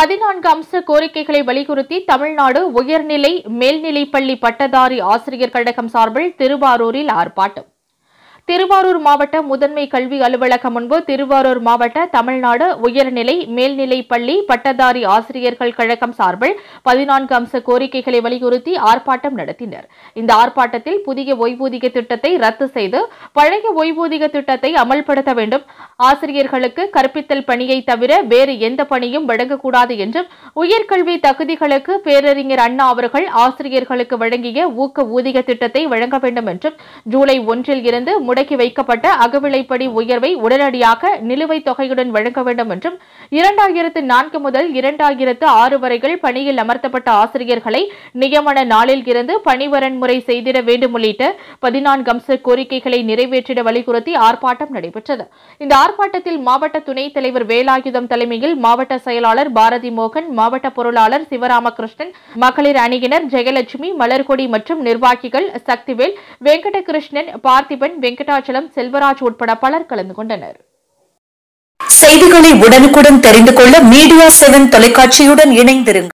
பதினான்கு அம்ச கோரிக்கைகளை வலியுறுத்தி தமிழ்நாடு உயர்நிலை மேல்நிலைப்பள்ளி பட்டதாரி ஆசிரியர் கழகம் சார்பில் திருவாரூரில் ஆர்ப்பாட்டம் திருவாரூர் மாவட்ட முதன்மை கல்வி அலுவலகம் முன்பு திருவாரூர் மாவட்ட தமிழ்நாடு உயர்நிலை மேல்நிலைப் பள்ளி பட்டதாரி ஆசிரியர்கள் கழகம் சார்பில் பதினான்கு அம்ச கோரிக்கைகளை வலியுறுத்தி ஆர்ப்பாட்டம் நடத்தினர் இந்த ஆர்ப்பாட்டத்தில் புதிய ஓய்வூதிய திட்டத்தை ரத்து செய்து பழைய ஓய்வூதிய திட்டத்தை அமல்படுத்த வேண்டும் ஆசிரியர்களுக்கு கற்பித்தல் பணியை தவிர வேறு எந்த பணியும் வழங்கக்கூடாது என்றும் உயர்கல்வி தகுதிகளுக்கு பேரறிஞர் அண்ணா அவர்கள் ஆசிரியர்களுக்கு வழங்கிய ஊக்க ஊதிய திட்டத்தை வழங்க வேண்டும் என்றும் ஜூலை ஒன்றில் இருந்து முடக்கி வைக்கப்பட்ட அகவிலைப்படி உயர்வை உடனடியாக நிலுவைத் தொகையுடன் வழங்க வேண்டும் என்றும் இரண்டாயிரத்து நான்கு முதல் இரண்டாயிரத்து ஆறு வரைகள் பணியில் அமர்த்தப்பட்ட ஆசிரியர்களை நியமன நாளில் இருந்து பணிவரன்முறை செய்திட வேண்டும் உள்ளிட்ட பதினான்கு அம்ச கோரிக்கைகளை நிறைவேற்றிட வலியுறுத்தி ஆர்ப்பாட்டம் நடைபெற்றது இந்த ஆர்ப்பாட்டத்தில் மாவட்ட துணைத் தலைவர் வேலாயுதம் தலைமையில் மாவட்ட செயலாளர் பாரதி மோகன் மாவட்ட பொருளாளர் சிவராமகிருஷ்ணன் மகளிர் அணியினர் ஜெயலட்சுமி மலர்கொடி மற்றும் நிர்வாகிகள் சக்திவேல் வெங்கடகிருஷ்ணன் பார்த்திபன் வெங்கடாச்சலம் செல்வராஜ் உட்பட பலர் கலந்து கொண்டனர் செய்திகளை உடனுக்குடன் தெரிந்து கொள்ள மீடியா செவன் தொலைக்காட்சியுடன் இணைந்திருங்கள்